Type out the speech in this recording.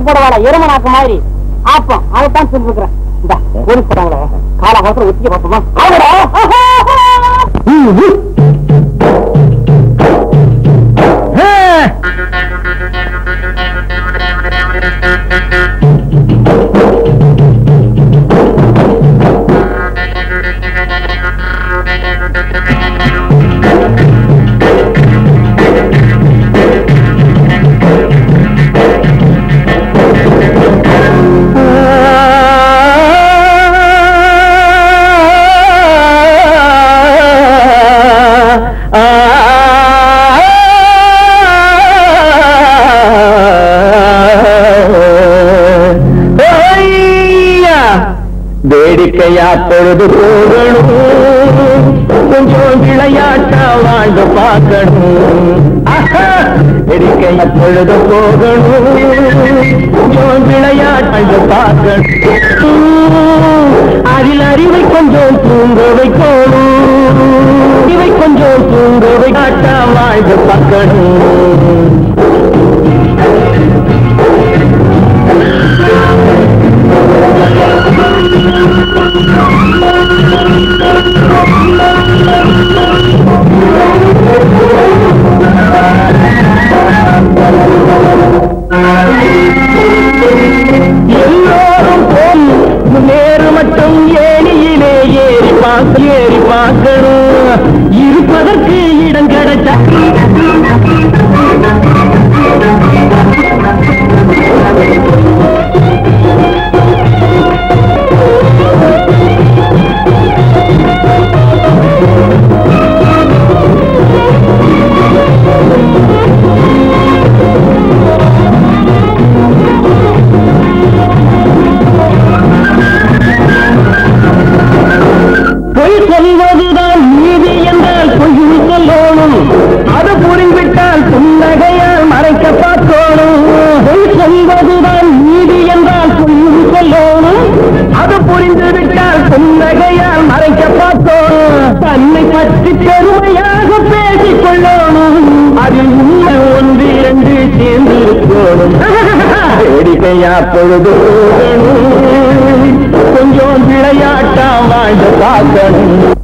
போடுவாள எரும நாக்கு மாதிரி ஆப்பம் அதைத்தான் சொல்லிருக்கிறேன் இந்த போலீஸ் போறாங்களே கால அவசரம் ஒத்திக்க பார்ப்போமா அவங்கடா வேடிக்கையா பொழுது போகணும் கொஞ்சம் விளையாட்டா வாழ்ந்து பார்க்கணும் ஆஹா! வேடிக்கையா பொழுது போகணும் கொஞ்சம் விளையாட்டு பார்க்கணும் அதில் அறிவை கொஞ்சம் தூங்க வைக்கணும் இவை கொஞ்சம் தூங்க வைக்காட்டா வாழ்ந்து பார்க்கணும் எல்லோரும் போல் நேரு மட்டும் ஏணியிலே ஏறி பார்க்க ஏறி பார்க்கணும் இருப்பதற்கு இடம் கிடைச்சா பொய் சொல்வதுதான் நீதி என்றால் பொய்யும் சொல்லணும் அது புரிந்துவிட்டால் புன்னகையால் மறைக்க பார்த்தோணும் பொய் சொல்வதுதான் நீதி என்றால் பொய்யும் சொல்லணும் அது புரிந்துவிட்டால் புன்னகையால் மறைக்க பார்த்தோணும் தன்னை பற்றி பெருமையாக பேசிக் கொள்ளணும் அதில் உண்மை ஒன்று இரண்டு சேர்ந்து இருக்கணும் வேடிக்கையா பொழுது போகணும். கொஞ்சம் விளையாட்டா வாழ்ந்து பார்க்கணும்